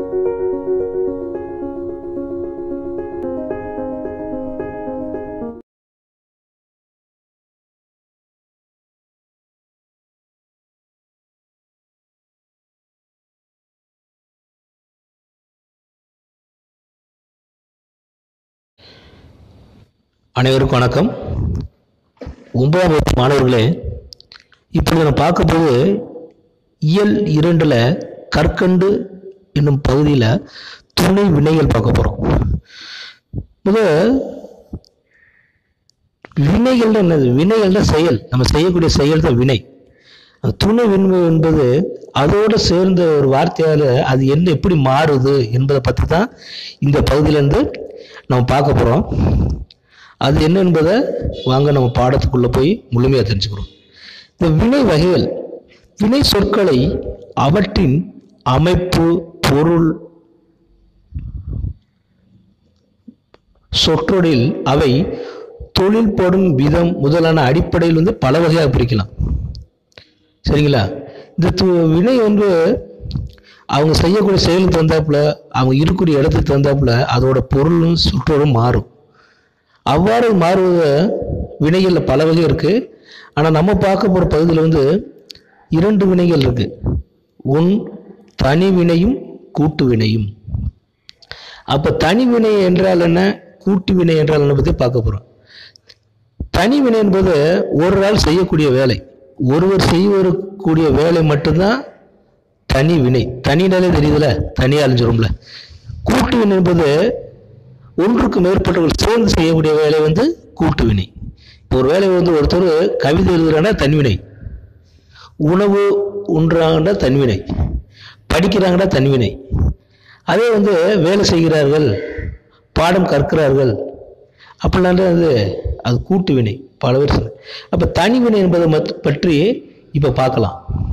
அனைவருக்கும் வணக்கம் ஒன்பதாம் வகுப்பு மாணவர்களே இப்பொழுது நம்ம பார்க்க போது இயல் இரண்டுல கற்கண்டு என்னும் பகுதியில் துணை வினைகள் பார்க்க போகிறோம் முத வினைகள் என்னது வினைகள்னா செயல் நம்ம செய்யக்கூடிய செயல் தான் வினை அந்த துணை விண்மை என்பது அதோடு சேர்ந்த ஒரு வார்த்தையால் அது என்ன எப்படி மாறுது என்பதை பற்றி தான் இந்த பகுதியிலேருந்து நம்ம பார்க்க போகிறோம் அது என்ன என்பதை வாங்க நம்ம பாடத்துக்குள்ளே போய் முழுமையாக தெரிஞ்சுக்கிறோம் இந்த வினை வகைகள் வினை சொற்களை அவற்றின் அமைப்பு பொருள் சொற்றொடில் அவை தொழில்படும் விதம் முதலான அடிப்படையில் வந்து பல வகையாக பிரிக்கலாம் சரிங்களா இந்த து- வினை வந்து அவங்க செய்யக்கூடிய செயலுக்கு தகுந்தாப்புல அவங்க இருக்கக்கூடிய இடத்துக்கு தகுந்தாப்புல அதோட பொருளும் சுற்றோடும் மாறும் அவ்வாறு மாறுவத வினைகளில் பல வகை இருக்கு ஆனால் நம்ம பார்க்க போகிற பகுதியில் வந்து இரண்டு வினைகள் இருக்கு ஒன் தனி வினையும் கூட்டு வினையும் அப்போ தனி வினை என்றால் என்ன கூட்டு வினை என்றால் என்ன பற்றி பார்க்க போகிறோம் தனி வினை என்பது ஒரு ஆள் செய்யக்கூடிய வேலை ஒருவர் செய்யக்கூடிய வேலை மட்டும்தான் தனி வினை தனினாலே தெரியுதுல தனியாக அழிஞ்சிரும்ல கூட்டு வினை என்பது ஒன்றுக்கு மேற்பட்டவர்கள் சேர்ந்து செய்யக்கூடிய வேலை வந்து கூட்டு வினை இப்போ ஒரு வேலை வந்து ஒருத்தர் கவிதை எழுதுறாங்கன்னா தன்வினை உணவு உண்றாங்கன்னா தன்வினை படிக்கிறாங்கன்னா தன்வினை அதே வந்து வேலை செய்கிறார்கள் பாடம் கற்கிறார்கள் அப்படின்னா அது அது கூட்டு வினை பல பேர் சொன்ன அப்போ தனிவினை என்பதை மத்- பற்றி இப்போ பார்க்கலாம்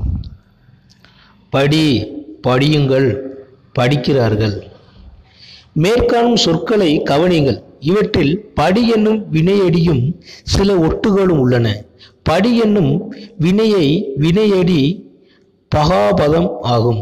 படி படியுங்கள் படிக்கிறார்கள் மேற்காணும் சொற்களை கவனியுங்கள் இவற்றில் படி என்னும் வினையடியும் சில ஒட்டுகளும் உள்ளன படி என்னும் வினையை வினையடி பகாபதம் ஆகும்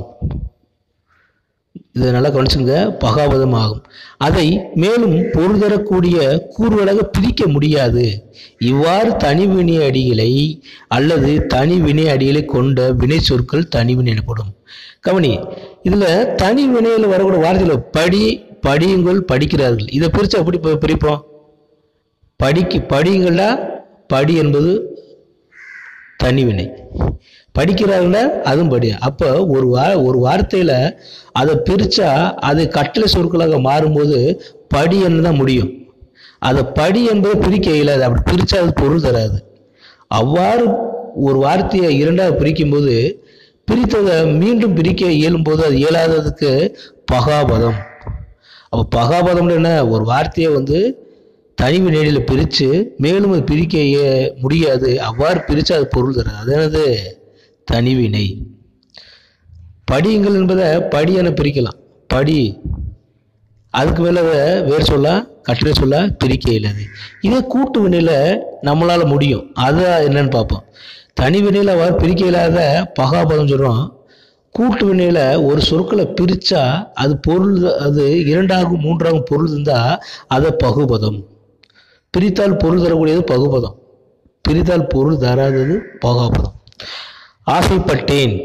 இதை நல்லா கவனிச்சுங்க பகாபதம் ஆகும் அதை மேலும் பொருள் தரக்கூடிய கூறுகளாக பிரிக்க முடியாது இவ்வாறு தனி வினை அடிகளை அல்லது தனி வினை அடிகளை கொண்ட வினை சொற்கள் தனிவினை எனப்படும் கவனி இதுல தனி வினையில் வரக்கூடிய வார்த்தையில படி படியுங்கள் படிக்கிறார்கள் இதை பிரிச்சா எப்படி பி- பிரிப்போம் படிக்கு படியுங்கள்டா படி என்பது தனிவினை படிக்கிறார்கள அதுவும் படி அப்போ ஒரு வா ஒரு வார்த்தையில் அதை பிரித்தா அது கட்டளை சொற்களாக மாறும்போது படி என்று தான் முடியும் அதை படி என்பதை பிரிக்க இயலாது அப்படி பிரித்தா அது பொருள் தராது அவ்வாறு ஒரு வார்த்தையை இரண்டாக பிரிக்கும்போது பிரித்ததை மீண்டும் பிரிக்க இயலும்போது அது இயலாததுக்கு பகாபதம் அப்போ பகாபதம்னு என்ன ஒரு வார்த்தையை வந்து தனிவு நேரில் பிரித்து மேலும் அது பிரிக்க இய- முடியாது அவ்வாறு பிரித்து அது பொருள் தராது அது என்னது தனிவினை படியுங்கள் என்பதை படி என பிரிக்கலாம் படி அதுக்கு மேலே வேறு சொல்ல கட்டளை சொல்ல பிரிக்க இயலாது இதே கூட்டு வினையில் நம்மளால் முடியும் அது என்னன்னு பார்ப்போம் தனி வினையில் அவ்வாறு பிரிக்க இயலாத பகாபதம் சொல்கிறோம் கூட்டு வினையில் ஒரு சொற்களை பிரித்தா அது பொருள் அது இரண்டாகும் மூன்றாகும் பொருள் இருந்தால் அதை பகுபதம் பிரித்தால் பொருள் தரக்கூடியது பகுபதம் பிரித்தால் பொருள் தராதது பகாபதம் ஆசைப்பட்டேன்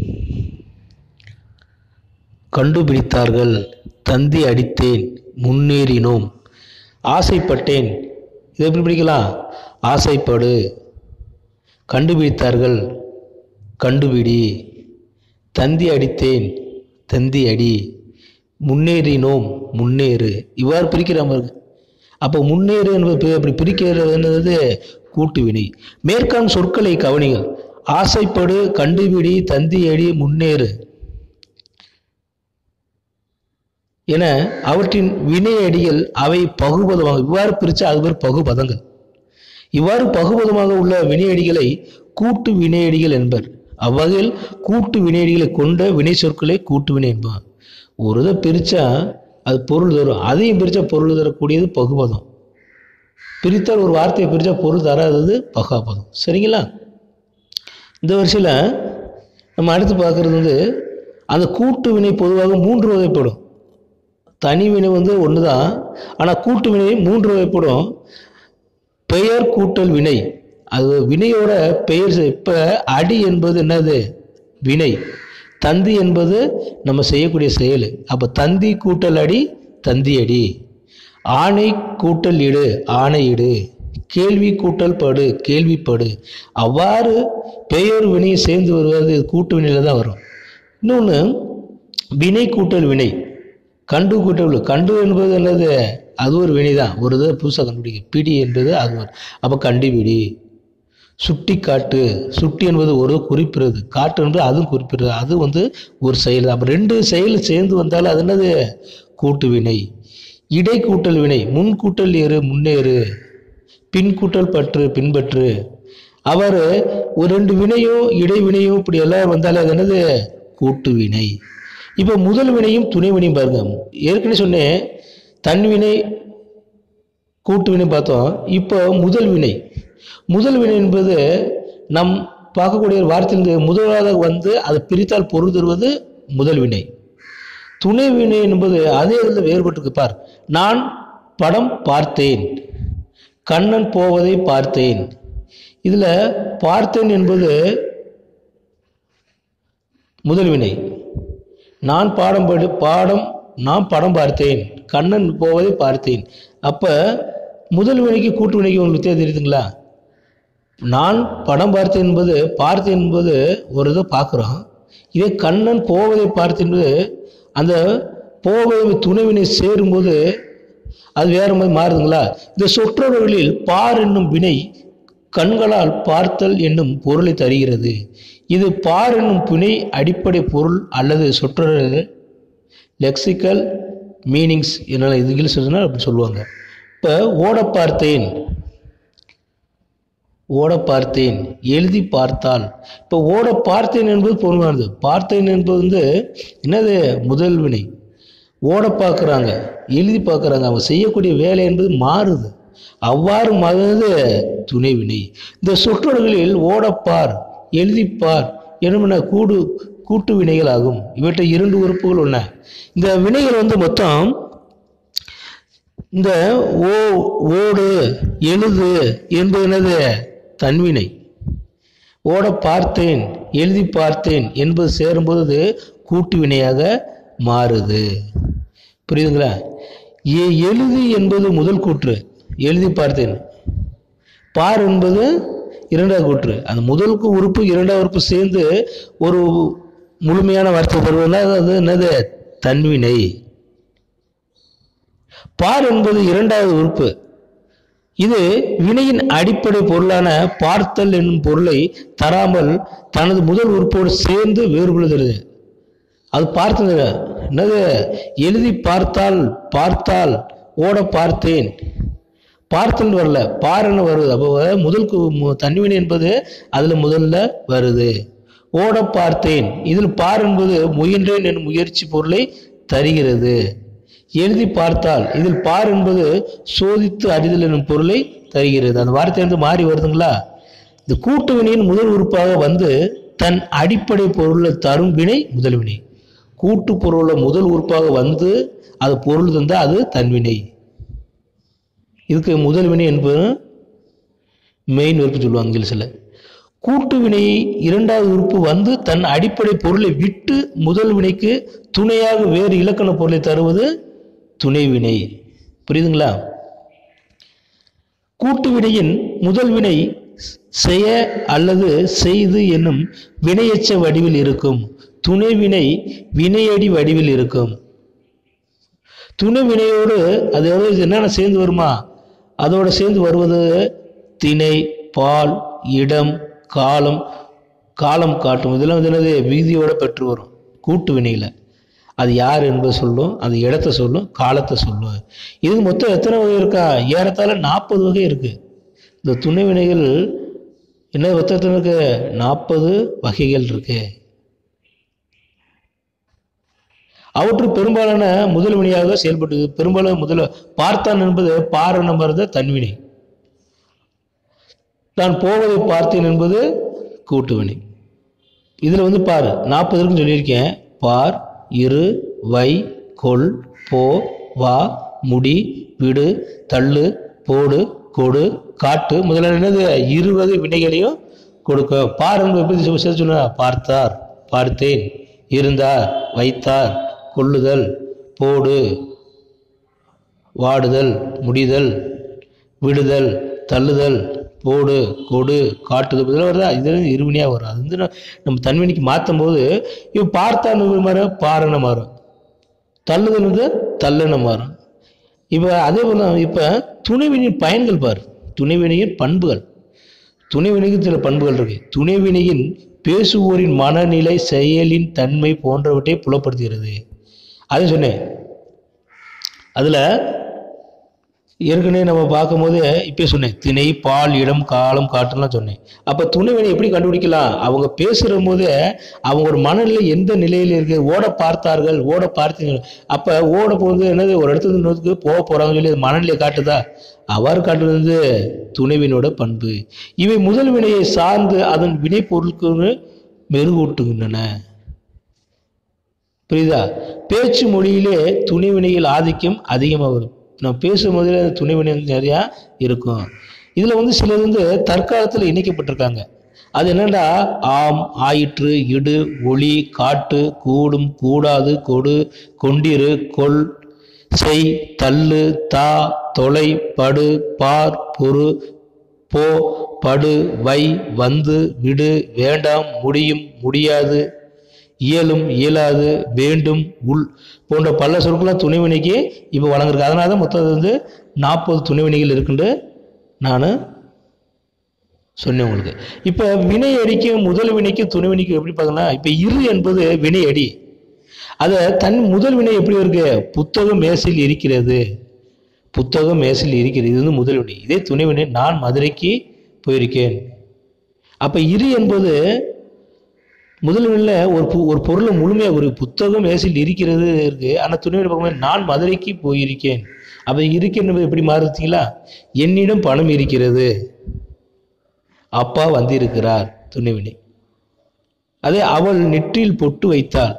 கண்டுபிடித்தார்கள் தந்தி அடித்தேன் முன்னேறினோம் ஆசைப்பட்டேன் இதை எப்படி பிடிக்கலாம் ஆசைப்படு கண்டுபிடித்தார்கள் கண்டுபிடி தந்தி அடித்தேன் தந்தி அடி முன்னேறினோம் முன்னேறு இவ்வாறு பிரிக்கிற மாதிரி இருக்கு. அப்போ முன்னேறு என்பது பி- அப்படி பிரிக்கிறது என்னது கூட்டு வினை மேற்கான் சொற்களை கவனிங்கள் ஆசைப்படு கண்டுபிடி தந்தி அடி முன்னேறு என அவற்றின் வினையடிகள் அவை பகுபதமாக இவ்வாறு பிரித்து அது பேர் பகுபதங்கள் இவ்வாறு பகுபதமாக உள்ள வினையடிகளை கூட்டு வினையடிகள் என்பர் அவ்வகையில் கூட்டு வினையடிகளை கொண்ட வினை சொற்களை கூட்டு வினை என்பார் ஒரு இதை பிரித்தா அது பொருள் தரும் அதையும் பிரித்தா பொருள் தரக்கூடியது பகுபதம் பிரித்தால் ஒரு வார்த்தையை பிரித்தா பொருள் தராதது பகாபதம் சரிங்களா இந்த வரிசையில் நம்ம அடுத்து பார்க்குறது வந்து அந்த கூட்டு வினை பொதுவாக மூன்று வகைப்படும் தனி வினை வந்து ஒன்று தான் ஆனால் கூட்டு வினை மூன்று வகைப்படும் பெயர் கூட்டல் வினை அது வினையோட பெயர் இப்போ அடி என்பது என்னது வினை தந்தி என்பது நம்ம செய்யக்கூடிய செயல் அப்போ தந்தி கூட்டல் அடி தந்தி அடி ஆணை கூட்டல் இடு ஆணை இடு கேள்வி கூட்டல் படு கேள்விப்படு அவ்வாறு பெயர் வினை சேர்ந்து வருவது கூட்டு வினையில் தான் வரும் இன்னொன்று வினை கூட்டல் வினை கண்டு கூட்டல் கண்டு என்பது என்னது அது ஒரு வினை தான் ஒரு இதை புதுசாக கண்டுபிடிக்க பிடி என்பது அது ஒரு அப்போ கண்டுபிடி சுட்டி காட்டு சுட்டி என்பது ஒரு குறிப்பிடுறது காட்டு என்பது அதுவும் குறிப்பிடுறது அது வந்து ஒரு செயல் தான் அப்போ ரெண்டு செயல் சேர்ந்து வந்தாலும் அது என்னது கூட்டு வினை இடை கூட்டல் வினை முன் கூட்டல் ஏறு முன்னேறு பின் கூட்டல் பற்று பின்பற்று அவர் ஒரு ரெண்டு வினையோ இடைவினையோ இப்படி எல்லாம் வந்தாலே அது என்னது கூட்டு வினை இப்போ முதல் வினையும் துணை வினையும் பாருங்க ஏற்கனவே சொன்னேன் தன்வினை கூட்டு வினை பார்த்தோம் இப்போ முதல் வினை முதல் வினை என்பது நம் பார்க்கக்கூடிய ஒரு வார்த்தையிலிருந்து முதலாவதாக வந்து அதை பிரித்தால் பொருள் தருவது முதல் வினை துணை வினை என்பது அதே இதில் வேறுபட்டிருக்கு பார் நான் படம் பார்த்தேன் கண்ணன் போவதை பார்த்தேன் இதில் பார்த்தேன் என்பது முதல் வினை நான் பாடம் படி பாடம் நான் படம் பார்த்தேன் கண்ணன் போவதை பார்த்தேன் அப்போ முதல் வினைக்கு கூட்டு வினைக்கு உங்களுக்கு வித்தியாசம் தெரியுதுங்களா நான் படம் பார்த்தேன் என்பது பார்த்தேன் என்பது ஒரு இதை பார்க்குறோம் இதே கண்ணன் போவதை பார்த்தேன் என்பது அந்த போவதை துணைவினை சேரும்போது அது வேற மாதிரி மாறுதுங்களா இந்த சொற்றொடர்களில் பார் என்னும் வினை கண்களால் பார்த்தல் என்னும் பொருளை தருகிறது இது பார் என்னும் வினை அடிப்படை பொருள் அல்லது சொற்றொடர் லெக்சிக்கல் மீனிங்ஸ் என்னால் இது இங்கிலீஷ் சொன்னால் அப்படி சொல்லுவாங்க இப்போ ஓட பார்த்தேன் ஓட பார்த்தேன் எழுதி பார்த்தால் இப்போ ஓட பார்த்தேன் என்பது பொருளானது பார்த்தேன் என்பது வந்து என்னது முதல் வினை ஓட பார்க்குறாங்க எழுதி பார்க்குறாங்க அவங்க செய்யக்கூடிய வேலை என்பது மாறுது அவ்வாறு மாறுவது துணை வினை இந்த சொற்றொடர்களில் ஓடப்பார் எழுதிப்பார் என்னும் கூடு கூட்டு வினைகள் ஆகும் இவற்றை இரண்டு உறுப்புகள் உள்ளன இந்த வினைகள் வந்து மொத்தம் இந்த ஓ ஓடு எழுது என்பது என்னது தன்வினை ஓட பார்த்தேன் எழுதி பார்த்தேன் என்பது சேரும்போது அது கூட்டு வினையாக மாறுது புரியுதுங்களா ஏ எழுதி என்பது முதல் கூற்று எழுதி பார்த்தேன் பார் என்பது இரண்டாவது கூற்று அந்த முதல் கு- உறுப்பு இரண்டாவது உறுப்பு சேர்ந்து ஒரு முழுமையான வார்த்தை தருவதுனா அது என்னது தன்வினை பார் என்பது இரண்டாவது உறுப்பு இது வினையின் அடிப்படை பொருளான பார்த்தல் என்னும் பொருளை தராமல் தனது முதல் உறுப்போடு சேர்ந்து வேறுபடுகிறது அது பார்த்தது என்னது எழுதி பார்த்தால் பார்த்தால் ஓட பார்த்தேன் பார்த்தல் வரல பாருன்னு வருது அப்போ முதல் கு- மு- தன்வினை என்பது அதில் முதல்ல வருது ஓட பார்த்தேன் இதில் பார் என்பது முயன்றேன் என்னும் முயற்சி பொருளை தருகிறது எழுதி பார்த்தால் இதில் பார் என்பது சோதித்து அறிதல் என்னும் பொருளை தருகிறது அந்த வார்த்தை வந்து மாறி வருதுங்களா இந்த கூட்டு வினையின் முதல் உறுப்பாக வந்து தன் அடிப்படை பொருளை தரும் வினை முதல் வினை கூட்டு பொருளை முதல் உறுப்பாக வந்து அது பொருள் தந்தால் அது தன்வினை இதுக்கு முதல் வினை என்பது மெயின் உறுப்பு சொல்லுவாங்க இங்கிலீஷில் கூட்டு வினை இரண்டாவது உறுப்பு வந்து தன் அடிப்படை பொருளை விட்டு முதல் வினைக்கு துணையாக வேறு இலக்கண பொருளை தருவது துணை வினை புரியுதுங்களா கூட்டு வினையின் முதல் வினை செய்ய அல்லது செய்து என்னும் வினையெச்ச வடிவில் இருக்கும் துணை வினை வினையடி வடிவில் இருக்கும் துணை வினையோடு அது எவ்வளவு என்னென்ன சேர்ந்து வருமா அதோட சேர்ந்து வருவது திணை பால் இடம் காலம் காலம் காட்டும் இதெல்லாம் வந்து என்னது விகுதியோட பெற்று வரும் கூட்டு வினையில் அது யார் என்பது சொல்லும் அது இடத்த சொல்லும் காலத்தை சொல்லும் இது மொத்தம் எத்தனை வகை இருக்கா ஏறத்தாழ நாற்பது வகை இருக்கு இந்த துணை வினைகள் என்ன மொத்தத்தில் இருக்கு நாற்பது வகைகள் இருக்கு அவற்று பெரும்பாலான முதல் வினையாக செயல்பட்டது பெரும்பாலான முதல் பார்த்தான் என்பது பாரன் என்பது தன்வினை நான் போவதை பார்த்தேன் என்பது கூட்டு வினை இதில் வந்து பாரு நாற்பது இருக்குன்னு சொல்லியிருக்கேன் பார் இரு வை கொள் போ வா முடி விடு தள்ளு போடு கொடு காட்டு முதல்ல என்னது இருவகை வினைகளையும் கொடுக்க பார் என்பது எப்படி சொல்~ சொல்லுங்க பார்த்தார் பார்த்தேன் இருந்தார் வைத்தார் கொள்ளுதல் போடு வாடுதல் முடிதல் விடுதல் தள்ளுதல் போடு கொடு காட்டுதல் இதெல்லாம் வருதா இது இருவினையாக வரும் அது வந்து நம்ம- நம்ம தன்வினைக்கு மாற்றும் போது இப்போ பார்த்தான்னு மாறும் பாருன்னு மாறும் தள்ளுதல் வந்து தள்ளுன்னு மாறும் இப்போ அதே போல் இப்போ துணைவினையின் பயன்கள் பாரு துணைவினையின் பண்புகள் துணைவினைக்கு சில பண்புகள் இருக்கு துணைவினையின் பேசுவோரின் மனநிலை செயலின் தன்மை போன்றவற்றை புலப்படுத்துகிறது அது சொன்னேன் அதில் ஏற்கனவே நம்ம பார்க்கும்போது இப்போ சொன்னேன் திணை பால் இடம் காலம் காட்டுலாம் சொன்னேன் அப்போ துணைவினை எப்படி கண்டுபிடிக்கலாம் அவங்க பேசுகிற போது அவங்க ஒரு மனநிலை எந்த நிலையில் இருக்கு ஓட பார்த்தார்கள் ஓட பார்த்தீங்க அப்போ ஓட போகுது என்னது ஒரு இடத்துல இருந்து இன்னொருக்கு போக போகிறாங்கன்னு சொல்லி அது மனநிலையை காட்டுதா அவ்வாறு காட்டுறது வந்து துணைவினோட பண்பு இவை முதல் வினையை சார்ந்து அதன் வினை பொருட்கள் மெருகூட்டுகின்றன புரியுதா பேச்சு மொழியிலே துணைவினையில் ஆதிக்கம் அதிகமாக வரும் நான் பேசும் போதில் அந்த துணைவினை வந்து நிறையா இருக்கும் இதில் வந்து சிலர் வந்து தற்காலத்தில் இணைக்கப்பட்டிருக்காங்க அது என்னடா ஆம் ஆயிற்று இடு ஒளி காட்டு கூடும் கூடாது கொடு கொண்டிரு கொள் செய் தள்ளு தா தொலை படு பார் பொறு போ படு வை வந்து விடு வேண்டாம் முடியும் முடியாது இயலும் இயலாது வேண்டும் உள் போன்ற பல சொற்களாம் துணைவினைக்கு இப்போ வழங்கிருக்கு அதனால தான் மொத்தம் வந்து நாற்பது துணைவினைகள் இருக்குன்னு நான் சொன்னேன் உங்களுக்கு இப்போ வினை அடிக்கும் முதல் வினைக்கும் துணைவினைக்கும் எப்படி பார்க்கலாம் இப்போ இரு என்பது வினை அடி அதை தன் முதல் வினை எப்படி இருக்கு புத்தகம் மேசையில் இருக்கிறது புத்தகம் மேசையில் இருக்கிறது இது வந்து முதல் வினை இதே துணைவினை நான் மதுரைக்கு போயிருக்கேன் அப்போ இரு என்பது முதல்வனில் ஒரு பு- ஒரு பொருளை முழுமையாக ஒரு புத்தகம் மேசில் இருக்கிறது இருக்கு ஆனால் துணைவினை பார்க்கும்போது நான் மதுரைக்கு போயிருக்கேன் அப்போ இருக்கின்றது எப்படி மாறுத்தீங்களா என்னிடம் பணம் இருக்கிறது அப்பா வந்திருக்கிறார் துணைவினை அதே அவள் நெற்றியில் பொட்டு வைத்தாள்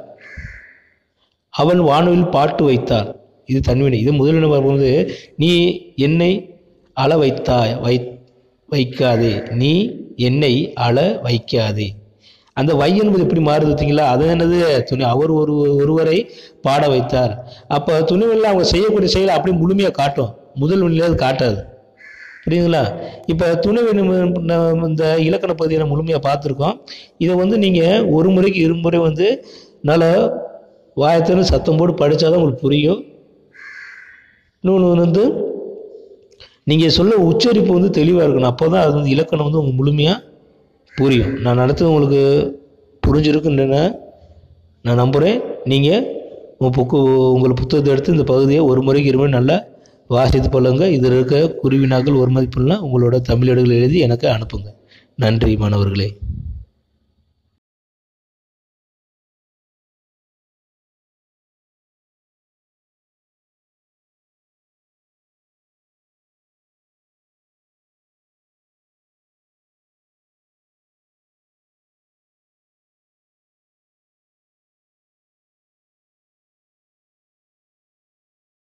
அவன் வானவில் பாட்டு வைத்தாள் இது தன்வினை இது முதலில் பார்க்கும்போது நீ என்னை அள வைத்தாய் வை வைக்காதே நீ என்னை அள வைக்காதே அந்த வை என்பது எப்படி மாறுது பார்த்தீங்களா அது என்னது துணி அவர் ஒரு ஒருவரை பாட வைத்தார் அப்போ துணிவெல்லாம் அவங்க செய்யக்கூடிய செயலை அப்படியே முழுமையாக காட்டும் முதல் வழியில் அது காட்டாது புரியுதுங்களா இப்போ துணிவு இந்த இலக்கண பகுதியை நம்ம முழுமையாக பார்த்துருக்கோம் இதை வந்து நீங்கள் ஒரு முறைக்கு இருமுறை வந்து நல்லா வாயத்தின்னு சத்தம் போட்டு படித்தா தான் உங்களுக்கு புரியும் இன்னொன்று வந்து நீங்கள் சொல்ல உச்சரிப்பு வந்து தெளிவாக இருக்கணும் அப்போ தான் அது வந்து இலக்கணம் வந்து உங்களுக்கு முழுமையாக புரியும் நான் நடத்துறது உங்களுக்கு புரிஞ்சிருக்குன்னு நான் நம்புகிறேன் நீங்கள் உங்கள் புக்கு உங்கள் புத்தகத்தை எடுத்து இந்த பகுதியை ஒரு முறைக்கு இருமுறை நல்லா வாசித்து பழங்க இதில் இருக்க குருவினாக்கள் ஒரு மதிப்புலாம் உங்களோட தமிழ் எழுதி எனக்கு அனுப்புங்க நன்றி மாணவர்களே